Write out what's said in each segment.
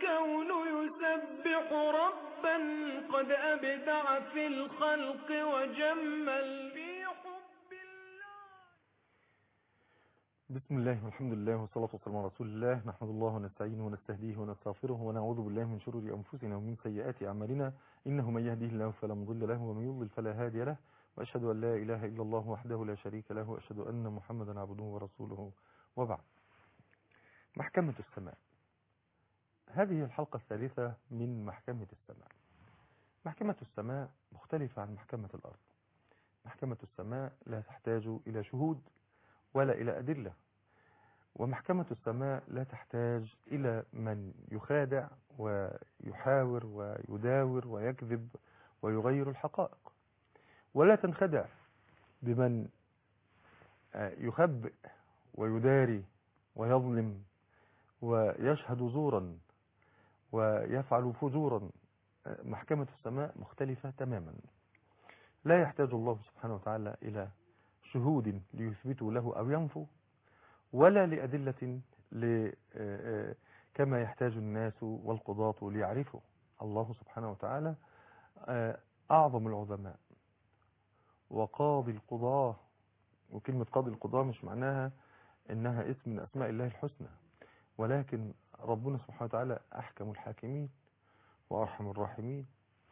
الكون يسبح ربا قد أبدع في الخلق وجمل في حب الله بسم الله والحمد لله والصلاة والسلام على رسول الله نحمد الله ونستعينه ونستهديه ونستغفره ونعوذ بالله من شرور أنفسنا ومن سيئات أعمالنا إنه من يهديه الله فلا مضل له ومن يضلل فلا هادي له وأشهد أن لا إله إلا الله وحده لا شريك له وأشهد أن محمدا عبده ورسوله وبعد محكمة السماء هذه الحلقة الثالثة من محكمة السماء محكمة السماء مختلفة عن محكمة الأرض محكمة السماء لا تحتاج إلى شهود ولا إلى أدلة ومحكمة السماء لا تحتاج إلى من يخادع ويحاور ويداور ويكذب ويغير الحقائق ولا تنخدع بمن يخبئ ويداري ويظلم ويشهد زورا ويفعل فجورا محكمة السماء مختلفة تماما لا يحتاج الله سبحانه وتعالى إلى شهود ليثبتوا له أو ينفوا ولا لأدلة كما يحتاج الناس والقضاة ليعرفوا الله سبحانه وتعالى أعظم العظماء وقاضي القضاة وكلمة قاضي القضاة مش معناها إنها اسم من أسماء الله الحسنى ولكن ربنا سبحانه وتعالى أحكم الحاكمين وأرحم الراحمين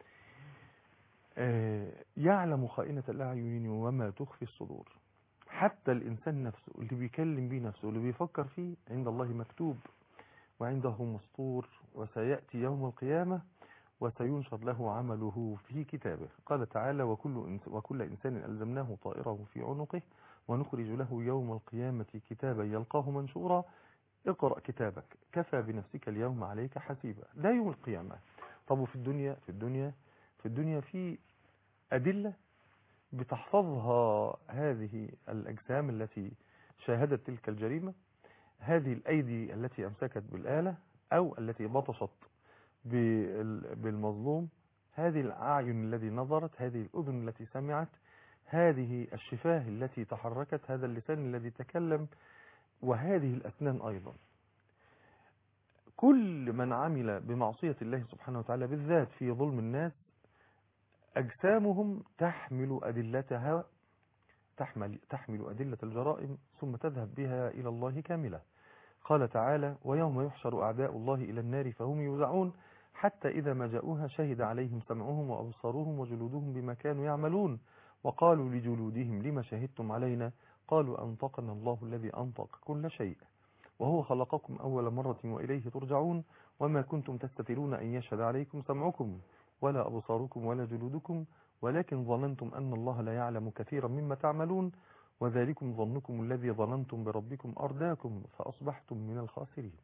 يعلم خائنة الأعين وما تخفي الصدور حتى الإنسان نفسه اللي بيكلم بيه نفسه اللي بيفكر فيه عند الله مكتوب وعنده مسطور وسيأتي يوم القيامة وسينشر له عمله في كتابه قال تعالى وكل, وكل إنسان ألزمناه طائره في عنقه ونخرج له يوم القيامة كتابا يلقاه منشورا اقرأ كتابك كفى بنفسك اليوم عليك حسيبا لا يوم القيامة طب وفي الدنيا في الدنيا في الدنيا في أدلة بتحفظها هذه الأجسام التي شاهدت تلك الجريمة هذه الأيدي التي أمسكت بالآلة أو التي بطشت بالمظلوم هذه الأعين التي نظرت هذه الأذن التي سمعت هذه الشفاه التي تحركت هذا اللسان الذي تكلم وهذه الأسنان أيضا كل من عمل بمعصية الله سبحانه وتعالى بالذات في ظلم الناس أجسامهم تحمل أدلتها تحمل, تحمل أدلة الجرائم ثم تذهب بها إلى الله كاملة قال تعالى ويوم يحشر أعداء الله إلى النار فهم يوزعون حتى إذا ما جاءوها شهد عليهم سمعهم وأبصارهم وجلودهم بما كانوا يعملون وقالوا لجلودهم لما شهدتم علينا قالوا أنطقنا الله الذي أنطق كل شيء وهو خلقكم أول مرة وإليه ترجعون وما كنتم تستترون أن يشهد عليكم سمعكم ولا أبصاركم ولا جلودكم ولكن ظننتم أن الله لا يعلم كثيرا مما تعملون وذلكم ظنكم الذي ظننتم بربكم أرداكم فأصبحتم من الخاسرين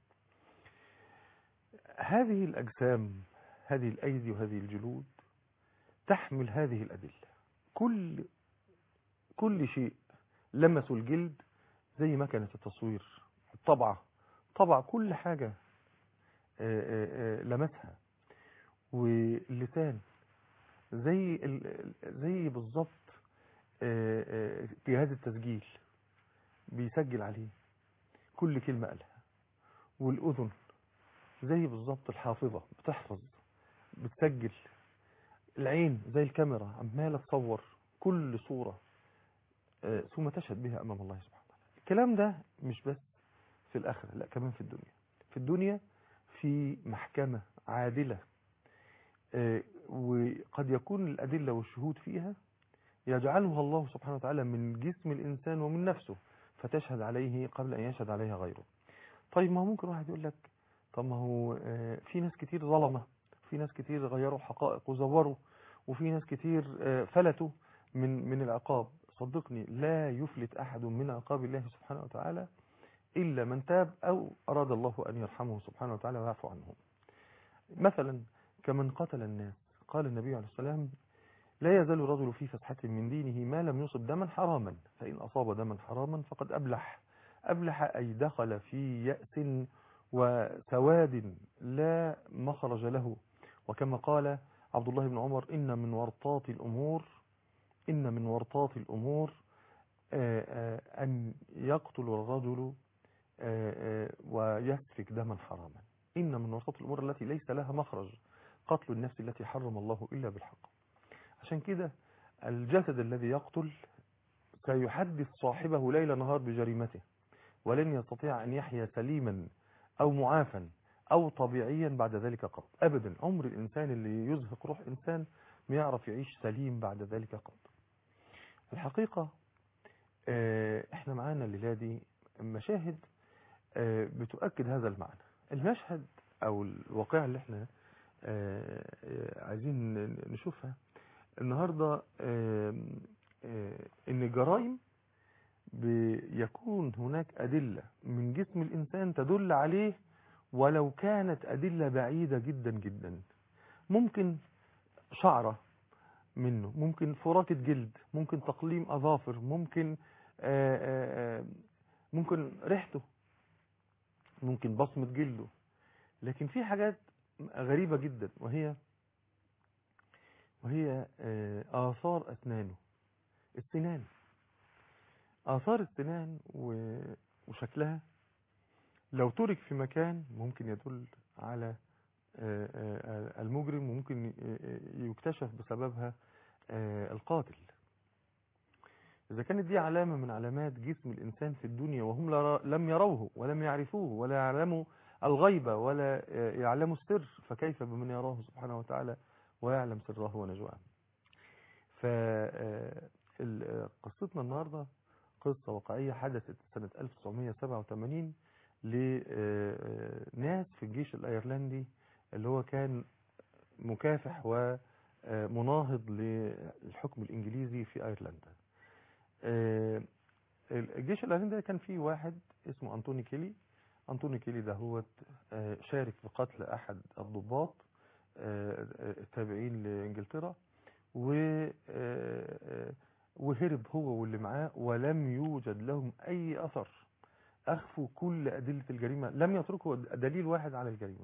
هذه الأجسام هذه الأيدي وهذه الجلود تحمل هذه الأدلة كل كل شيء لمسوا الجلد زي ما كانت التصوير الطبعة طبع كل حاجة لمسها واللسان زي زي بالظبط جهاز التسجيل بيسجل عليه كل كلمة قالها والأذن زي بالظبط الحافظة بتحفظ بتسجل العين زي الكاميرا عمالة تصور كل صورة ثم تشهد بها أمام الله سبحانه وتعالى الكلام ده مش بس في الآخرة لا كمان في الدنيا في الدنيا في محكمة عادلة وقد يكون الأدلة والشهود فيها يجعلها الله سبحانه وتعالى من جسم الإنسان ومن نفسه فتشهد عليه قبل أن يشهد عليها غيره طيب ما هو ممكن واحد يقول لك طب ما هو في ناس كتير ظلمة في ناس كتير غيروا حقائق وزوروا وفي ناس كتير فلتوا من من العقاب صدقني لا يفلت أحد من عقاب الله سبحانه وتعالى إلا من تاب أو أراد الله أن يرحمه سبحانه وتعالى ويعفو عنه مثلا كمن قتل الناس قال النبي عليه السلام لا يزال الرجل في فتحة من دينه ما لم يصب دما حراما فإن أصاب دما حراما فقد أبلح أبلح أي دخل في يأس وسواد لا مخرج له وكما قال عبد الله بن عمر إن من ورطات الأمور إن من ورطات الأمور أن يقتل الرجل ويسفك دما حراما إن من ورطة الأمور التي ليس لها مخرج قتل النفس التي حرم الله إلا بالحق عشان كده الجسد الذي يقتل سيحدث صاحبه ليل نهار بجريمته ولن يستطيع أن يحيا سليما أو معافا أو طبيعيا بعد ذلك قط أبدا عمر الإنسان اللي يزهق روح إنسان ما يعرف يعيش سليم بعد ذلك قط الحقيقة آه، احنا معانا الليلة دي مشاهد آه، بتؤكد هذا المعنى المشهد او الواقعة اللي احنا آه، آه، عايزين نشوفها النهاردة آه، آه، ان الجرائم بيكون هناك أدلة من جسم الإنسان تدل عليه ولو كانت أدلة بعيدة جدا جدا ممكن شعرة منه ممكن فراكة جلد ممكن تقليم أظافر ممكن آآ آآ ممكن ريحته ممكن بصمة جلده لكن في حاجات غريبة جدا وهي وهي آه، آثار أسنانه السنان آثار السنان و- وشكلها لو ترك في مكان ممكن يدل على آه، آه، المجرم ممكن يكتشف بسببها آه، القاتل إذا كانت دي علامة من علامات جسم الإنسان في الدنيا وهم لا- لم يروه ولم يعرفوه ولا يعلموا الغيبة ولا آه، يعلموا السر فكيف بمن يراه سبحانه وتعالى ويعلم سره ونجواه فقصتنا النهاردة قصة واقعية حدثت سنة 1987 لناس في الجيش الأيرلندي اللي هو كان مكافح ومناهض للحكم الإنجليزي في أيرلندا آه، الجيش الأيرلندي ده كان فيه واحد اسمه أنتوني كيلي أنتوني كيلي ده هو آه، شارك في قتل أحد الضباط آه، آه، التابعين لإنجلترا و آه، آه، وهرب هو واللي معاه ولم يوجد لهم أي أثر أخفوا كل أدلة الجريمة لم يتركوا دليل واحد على الجريمة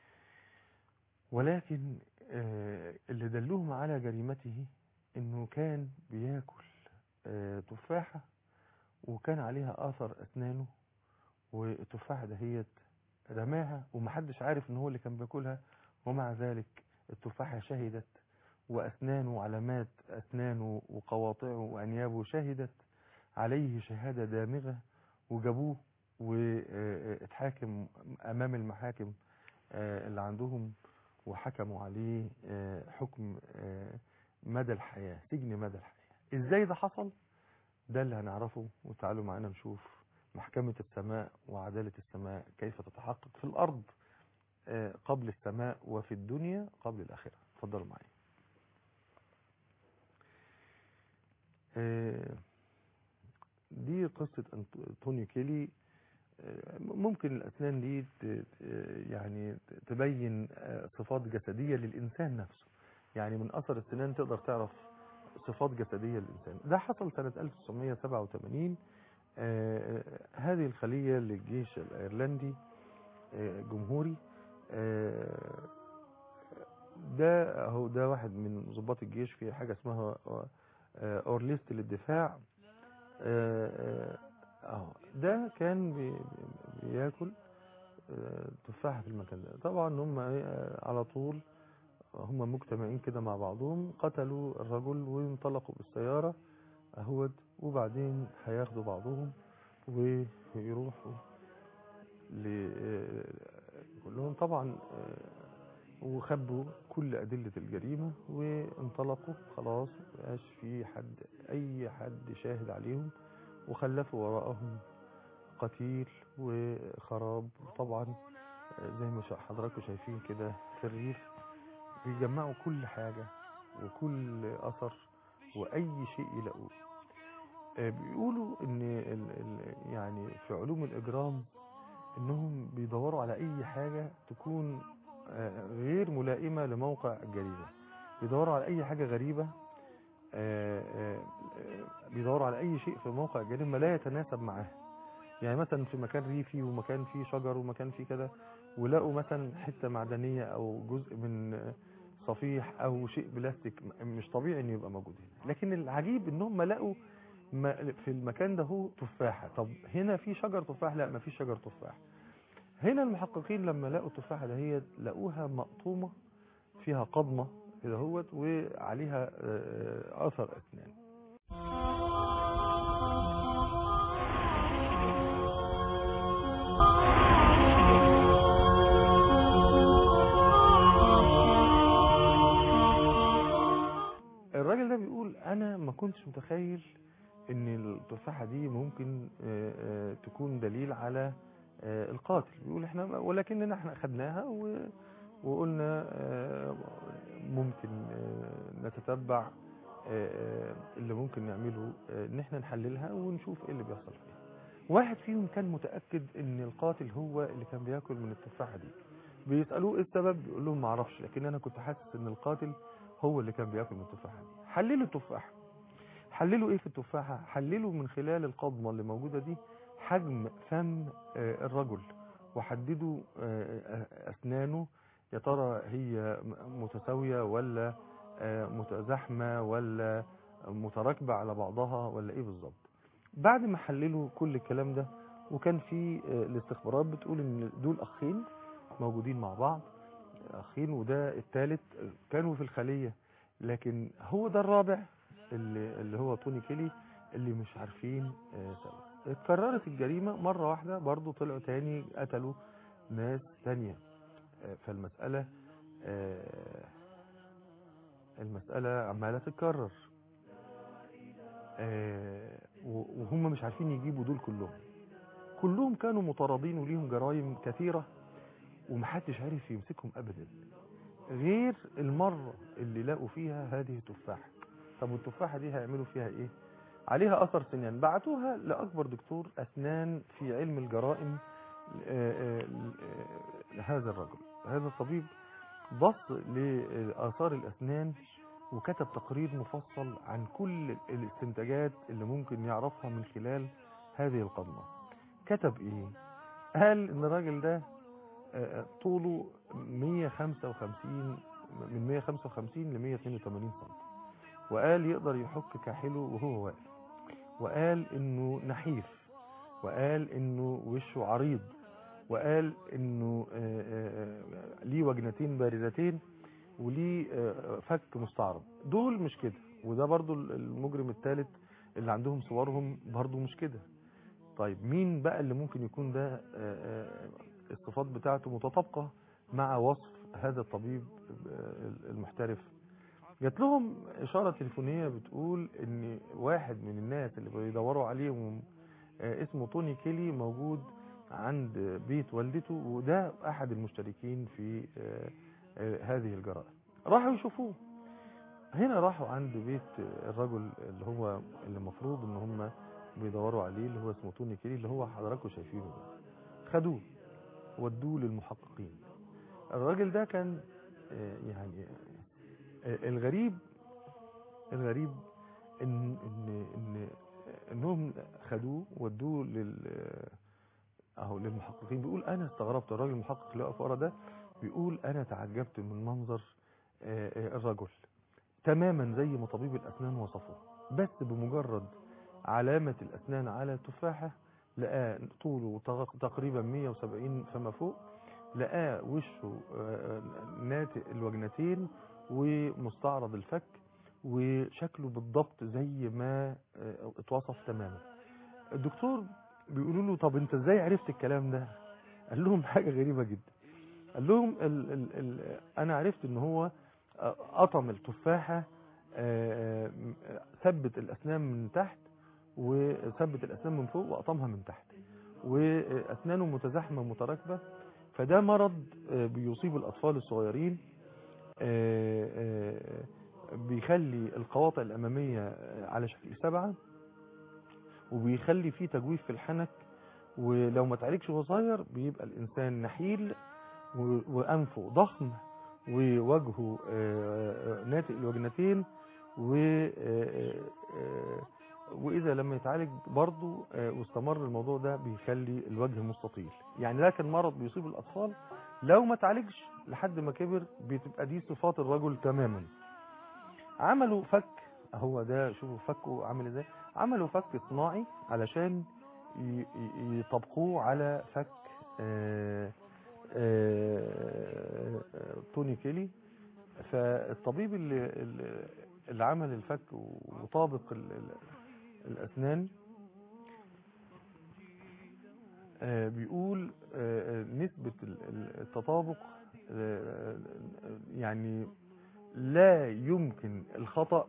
ولكن آه، اللي دلهم على جريمته انه كان بياكل آه، تفاحة وكان عليها اثر اسنانه والتفاحة دهيت رماها ومحدش عارف ان هو اللي كان بياكلها ومع ذلك التفاحة شهدت واسنانه علامات اسنانه وقواطعه وانيابه شهدت عليه شهادة دامغة وجابوه واتحاكم امام المحاكم آه، اللي عندهم وحكموا عليه آه، حكم آه، مدى الحياة سجن مدى الحياة ازاي ده حصل ده اللي هنعرفه وتعالوا معانا نشوف محكمة السماء وعدالة السماء كيف تتحقق في الأرض آه، قبل السماء وفي الدنيا قبل الآخرة اتفضلوا معايا آه، دي قصة أنت- أنطونيو كيلي آه، ممكن الأسنان دي ت- ت- يعني تبين آه، صفات جسدية للإنسان نفسه يعني من أثر السنان تقدر تعرف صفات جسدية للإنسان ده حصل سنة 1987 آه، هذه الخلية للجيش الأيرلندي آه، جمهوري آه، ده هو ده واحد من ضباط الجيش في حاجة اسمها آه، أورليست للدفاع آه، آه، اهو ده كان بي بي- بياكل آه، تفاحة في المكان ده طبعا هم إيه، آه، على طول هم مجتمعين كده مع بعضهم قتلوا الرجل وانطلقوا بالسيارة اهوت وبعدين هياخدوا بعضهم ويروحوا ل آه، كلهم طبعا آه، وخبوا كل أدلة الجريمة وانطلقوا خلاص مبقاش في حد أي حد شاهد عليهم وخلفوا وراءهم قتيل وخراب وطبعا زي ما شا- حضراتكم شايفين كده في الريف بيجمعوا كل حاجة وكل أثر وأي شيء يلاقوه آه، بيقولوا إن ال ال يعني في علوم الإجرام إنهم بيدوروا على أي حاجة تكون آه، غير ملائمة لموقع الجريمة بيدوروا على أي حاجة غريبة آه، آه، آه، بيدوروا على أي شيء في موقع الجريمة لا يتناسب معاه يعني مثلا في مكان ريفي ومكان فيه شجر ومكان فيه كده ولقوا مثلا حتة معدنية أو جزء من آه، صفيح أو شيء بلاستيك م- مش طبيعي إنه يبقى موجود هنا لكن العجيب إنهم لقوا ما- في المكان ده هو تفاحة طب هنا في شجر تفاح لا ما فيش شجر تفاح هنا المحققين لما لقوا التفاحة دهيت لقوها مقطومة فيها قضمة كده هوت وعليها آه، أثر أسنان الراجل ده بيقول انا ما كنتش متخيل ان التفاحة دي ممكن آه، آه، تكون دليل على آه، القاتل بيقول احنا ولكننا احنا خدناها و- وقلنا آه، ممكن آه، نتتبع آه، آه، اللي ممكن نعمله آه، ان احنا نحللها ونشوف ايه اللي بيحصل فيها واحد فيهم كان متأكد ان القاتل هو اللي كان بياكل من التفاحة دي بيسألوه ايه السبب بيقول لهم معرفش لكن انا كنت حاسس ان القاتل هو اللي كان بياكل من التفاحة دي حللوا التفاحة حللوا ايه في التفاحة حللوا من خلال القضمة اللي موجودة دي حجم فم آه، الرجل وحددوا آه، آه، اسنانه يا ترى هي م- متساوية ولا آه، متزاحمة ولا متراكبة على بعضها ولا ايه بالظبط بعد ما حللوا كل الكلام ده وكان في آه، الاستخبارات بتقول ان دول اخين موجودين مع بعض اخين وده الثالث كانوا في الخلية لكن هو ده الرابع اللي, اللي هو توني كيلي اللي مش عارفين آه، سوا اتكررت الجريمة مرة واحدة برضو طلعوا تاني قتلوا ناس تانية آه، فالمسألة آه، المسألة عمالة تتكرر آه، و- وهم مش عارفين يجيبوا دول كلهم كلهم كانوا مطاردين وليهم جرائم كثيرة ومحدش عارف يمسكهم أبدا غير المرة اللي لقوا فيها هذه التفاحة طب والتفاحة دي هيعملوا فيها ايه عليها اثر سنان بعتوها لاكبر دكتور اسنان في علم الجرائم آه، آه، آه، لهذا الرجل هذا الطبيب بص لاثار الاسنان وكتب تقرير مفصل عن كل الاستنتاجات اللي ممكن يعرفها من خلال هذه القضمة كتب ايه قال ان الراجل ده آه، طوله 155 من 155 ل 182 سم وقال يقدر يحك كاحله وهو واقف وقال انه نحيف وقال انه وشه عريض وقال انه آه، آه، آه، ليه وجنتين باردتين وليه آه، فك مستعرض دول مش كده وده برضو المجرم الثالث اللي عندهم صورهم برضو مش كده طيب مين بقى اللي ممكن يكون ده آه، آه، الصفات بتاعته متطابقة مع وصف هذا الطبيب آه، المحترف جات لهم إشارة تليفونية بتقول إن واحد من الناس اللي بيدوروا عليهم آه، اسمه توني كيلي موجود عند بيت والدته وده أحد المشتركين في آه، آه، هذه الجرائم راحوا يشوفوه هنا راحوا عند بيت الرجل اللي هو اللي المفروض ان هم بيدوروا عليه اللي هو اسمه توني كيلي اللي هو حضراتكم شايفينه ده خدوه ودوه للمحققين الراجل ده كان آه، يعني آه، الغريب الغريب ان ان ان انهم خدوه ودوه لل اهو للمحققين بيقول انا استغربت الراجل المحقق اللي واقف ورا ده بيقول انا تعجبت من منظر آه، آه، الرجل تماما زي ما طبيب الاسنان وصفه بس بمجرد علامة الاسنان على التفاحة لقاه طوله تق- تقريبا 170 فما فوق لقاه وشه آه، ناتئ الوجنتين ومستعرض الفك وشكله بالضبط زي ما آه، اتوصف تماما الدكتور بيقولوا له طب انت ازاي عرفت الكلام ده قال لهم حاجة غريبة جدا قال لهم ال ال ال انا عرفت ان هو آه، قطم التفاحة آه، آه، ثبت الاسنان من تحت وثبت الاسنان من فوق وقطمها من تحت واسنانه متزاحمه متراكبه فده مرض آه، بيصيب الاطفال الصغيرين آه، آه، بيخلي القواطع الاماميه آه، على شكل سبعه وبيخلي فيه تجويف في الحنك ولو ما تعالجش وهو صغير بيبقى الانسان نحيل و- وانفه ضخم ووجهه آه، آه، ناتئ الوجنتين و آه، آه، واذا لم يتعالج برضه آه، واستمر الموضوع ده بيخلي الوجه مستطيل يعني ده كان مرض بيصيب الاطفال لو ما تعالجش لحد ما كبر بتبقى دي صفات الرجل تماما عملوا فك هو ده شوفوا فكه عامل ازاي عملوا فك صناعي علشان ي- ي- يطبقوه على فك آه، آه، آه، توني كيلي فالطبيب اللي, اللي- اللي عمل الفك وطابق ال- ال- الأسنان آه، بيقول آه، آه، نسبة ال- ال- التطابق آه، آه، يعني لا يمكن الخطأ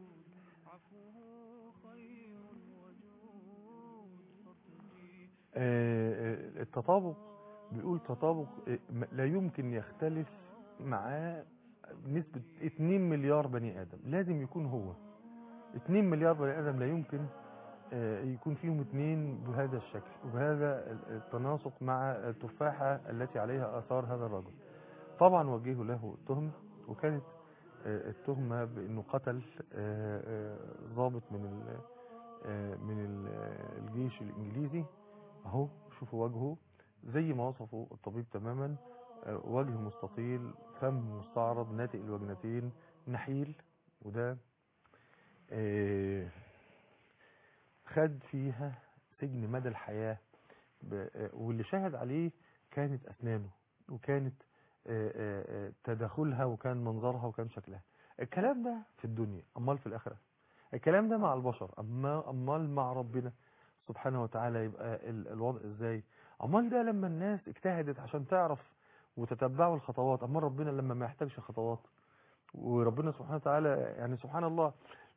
آه، آه، التطابق بيقول تطابق آه، م- لا يمكن يختلف معاه نسبة 2 مليار بني آدم لازم يكون هو 2 مليار بني آدم لا يمكن آه، يكون فيهم اثنين بهذا الشكل وبهذا ال- التناسق مع التفاحة التي عليها آثار هذا الرجل طبعا وجهوا له التهمة وكانت آه، التهمة بأنه قتل آه، آه، ضابط من ال- آه، من ال- آه، الجيش الإنجليزي أهو شوفوا وجهه زي ما وصفه الطبيب تماما آه، وجه مستطيل فم مستعرض ناتئ الوجنتين نحيل وده آه، خد فيها سجن مدى الحياة ب- آه، واللي شاهد عليه كانت أسنانه وكانت آه، آه، آه، تداخلها وكان منظرها وكان شكلها الكلام ده في الدنيا أمال في الآخرة الكلام ده مع البشر أما أمال مع ربنا سبحانه وتعالى يبقى ال- الوضع ازاي أمال ده لما الناس اجتهدت عشان تعرف وتتبعوا الخطوات أمال ربنا لما ما يحتاجش خطوات وربنا سبحانه وتعالى يعني سبحان الله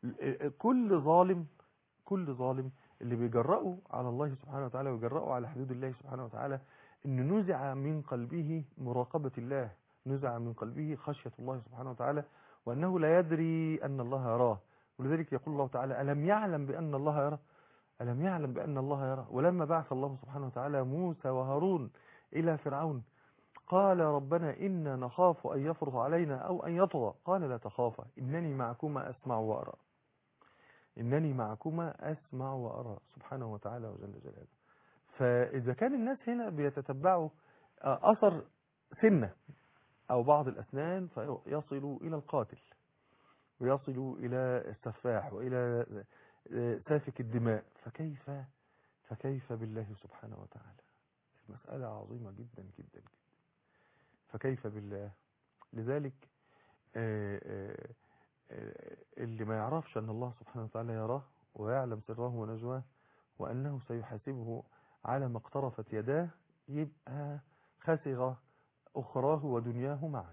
كل ظالم كل ظالم اللي بيجرأوا على الله سبحانه وتعالى ويجرأوا على حدود الله سبحانه وتعالى انه نزع من قلبه مراقبة الله نزع من قلبه خشية الله سبحانه وتعالى وأنه لا يدري أن الله يراه ولذلك يقول الله تعالى ألم يعلم بأن الله يرى ألم يعلم بأن الله يرى ولما بعث الله سبحانه وتعالى موسى وهارون إلى فرعون قال ربنا إنا نخاف أن يفرض علينا أو أن يطغى قال لا تخافا إنني معكما أسمع وأرى إنني معكما أسمع وأرى سبحانه وتعالى وجل جلاله فإذا كان الناس هنا بيتتبعوا آه، أثر سنة أو بعض الأسنان فيصلوا إلى القاتل ويصلوا إلى السفاح وإلى آه، سافك الدماء فكيف فكيف بالله سبحانه وتعالى مسألة عظيمة جدا جدا جدا فكيف بالله لذلك آه، آه، آه، اللي ما يعرفش أن الله سبحانه وتعالى يراه ويعلم سره ونجواه وأنه سيحاسبه على ما اقترفت يداه يبقى خسر أخراه ودنياه معا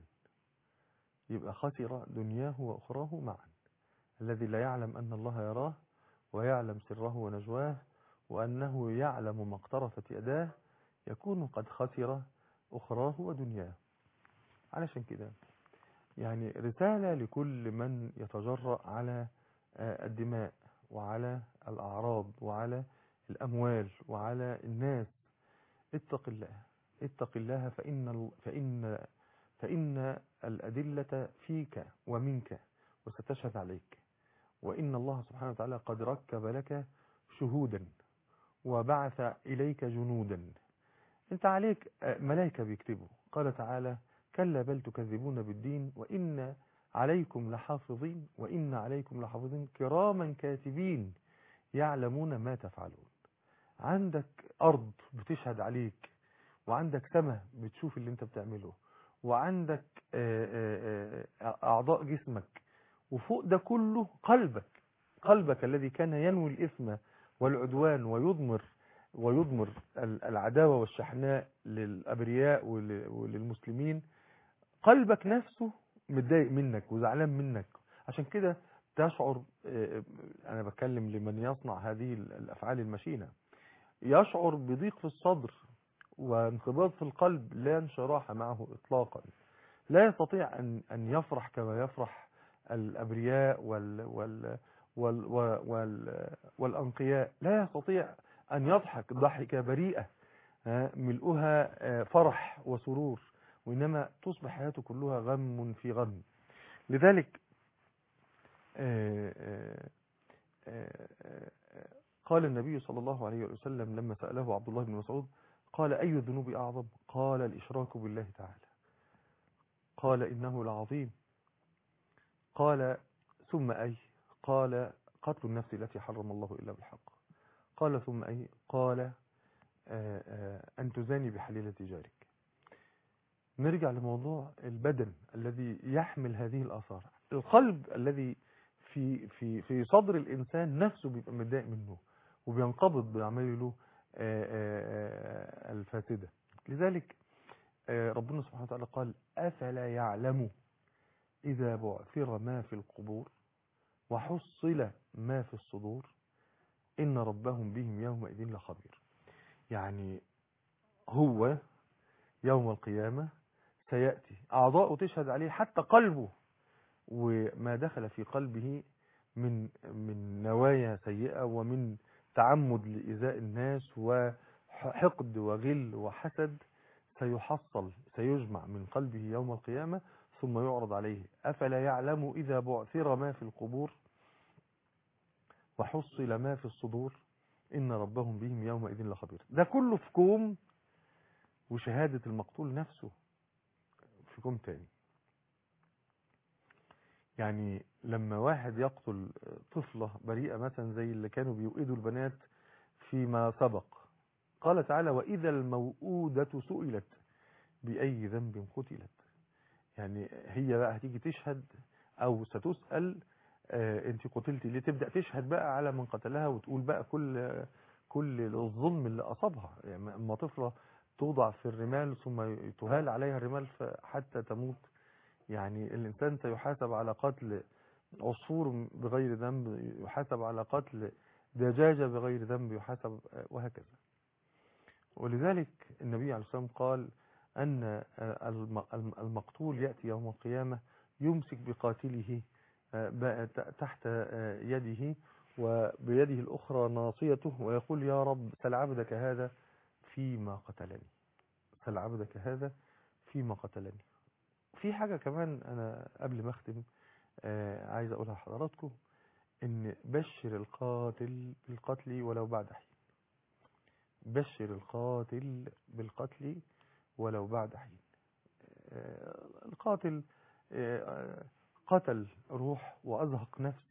يبقى خسر دنياه وأخراه معا الذي لا يعلم أن الله يراه ويعلم سره ونجواه وأنه يعلم ما اقترفت يداه يكون قد خسر أخراه ودنياه علشان كده يعني رسالة لكل من يتجرأ على آه، الدماء وعلى الأعراض وعلى الأموال وعلى الناس اتق الله اتق الله فإن, ال- فإن, فإن الأدلة فيك ومنك وستشهد عليك وإن الله سبحانه وتعالى قد ركب لك شهودا وبعث إليك جنودا انت عليك آه، ملائكة بيكتبوا قال تعالى كلا بل تكذبون بالدين وإن عليكم لحافظين وإن عليكم لحافظين كراما كاتبين يعلمون ما تفعلون عندك أرض بتشهد عليك وعندك سماء بتشوف اللي انت بتعمله وعندك آه، آه، آه، أعضاء جسمك وفوق ده كله قلبك قلبك الذي كان ينوي الإثم والعدوان ويضمر ويضمر ال- العداوة والشحناء للأبرياء ول- وللمسلمين قلبك نفسه متضايق منك وزعلان منك عشان كده تشعر آه، أنا بتكلم لمن يصنع هذه ال- الأفعال المشينة يشعر بضيق في الصدر وانقباض في القلب لا انشراح معه إطلاقا لا يستطيع أن أن يفرح كما يفرح الأبرياء وال وال وال وال وال والأنقياء لا يستطيع أن يضحك ضحكة بريئة ها، ملؤها آه، فرح وسرور وإنما تصبح حياته كلها غم في غم لذلك آه، آه، آه، آه، قال النبي صلى الله عليه وسلم لما سأله عبد الله بن مسعود قال أي الذنوب أعظم قال الإشراك بالله تعالى قال إنه لعظيم قال ثم أي قال قتل النفس التي حرم الله إلا بالحق قال ثم أي قال آه، آه، أن تزاني بحليلة جارك نرجع لموضوع البدن الذي يحمل هذه الآثار القلب الذي في في في صدر الإنسان نفسه بيبقى متضايق منه وبينقبض بأعماله له آه، آه، آه، الفاسدة لذلك آه، ربنا سبحانه وتعالى قال أفلا يعلم إذا بعثر ما في القبور وحصل ما في الصدور إن ربهم بهم يومئذ لخبير يعني هو يوم القيامة سيأتي أعضاؤه تشهد عليه حتى قلبه وما دخل في قلبه من من نوايا سيئة ومن تعمد لإيذاء الناس وحقد وغل وحسد سيحصل سيجمع من قلبه يوم القيامة ثم يعرض عليه أفلا يعلم إذا بعثر ما في القبور وحصل ما في الصدور إن ربهم بهم يومئذ لخبير ده كله في كوم وشهادة المقتول نفسه في كوم تاني يعني لما واحد يقتل طفلة بريئة مثلا زي اللي كانوا بيوئدوا البنات فيما سبق قال تعالى وإذا الموؤودة سئلت بأي ذنب قتلت يعني هي بقى هتيجي تشهد أو ستسأل آه انت قتلتي ليه تبدأ تشهد بقى على من قتلها وتقول بقى كل كل الظلم اللي أصابها يعني اما طفلة توضع في الرمال ثم تهال عليها الرمال حتى تموت يعني الإنسان سيحاسب على قتل عصفور بغير ذنب يحاسب على قتل دجاجة بغير ذنب يحاسب وهكذا ولذلك النبي عليه الصلاة والسلام قال أن المقتول يأتي يوم القيامة يمسك بقاتله تحت يده وبيده الأخرى ناصيته ويقول يا رب سل عبدك هذا فيما قتلني سل عبدك هذا فيما قتلني في حاجة كمان أنا قبل ما أختم عايز أقولها لحضراتكم إن بشر القاتل بالقتل ولو بعد حين بشر القاتل بالقتل ولو بعد حين القاتل قتل روح وأزهق نفس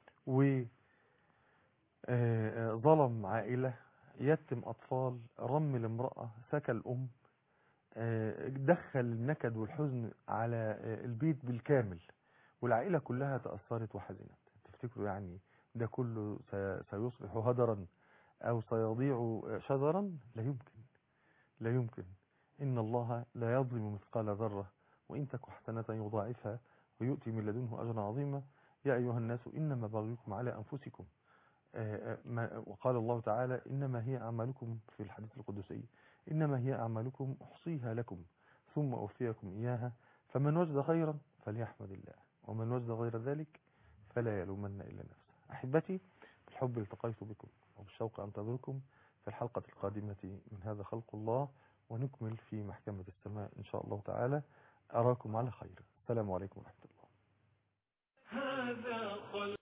وظلم عائلة يتم أطفال رمل امرأة سكى الأم دخل النكد والحزن على البيت بالكامل والعائلة كلها تأثرت وحزنت تفتكروا يعني ده كله سيصبح هدرا أو سيضيع شذرا لا يمكن لا يمكن إن الله لا يظلم مثقال ذرة وإن تك حسنة يضاعفها ويؤتي من لدنه أجرا عظيما يا أيها الناس إنما بغيكم على أنفسكم وقال الله تعالى إنما هي أعمالكم في الحديث القدسي إنما هي أعمالكم أحصيها لكم ثم أوفيكم إياها فمن وجد خيرا فليحمد الله ومن وجد غير ذلك فلا يلومن إلا نفسه أحبتي بالحب التقيت بكم وبالشوق أنتظركم في الحلقة القادمة من هذا خلق الله ونكمل في محكمة السماء إن شاء الله تعالى أراكم على خير السلام عليكم ورحمة الله هذا خلق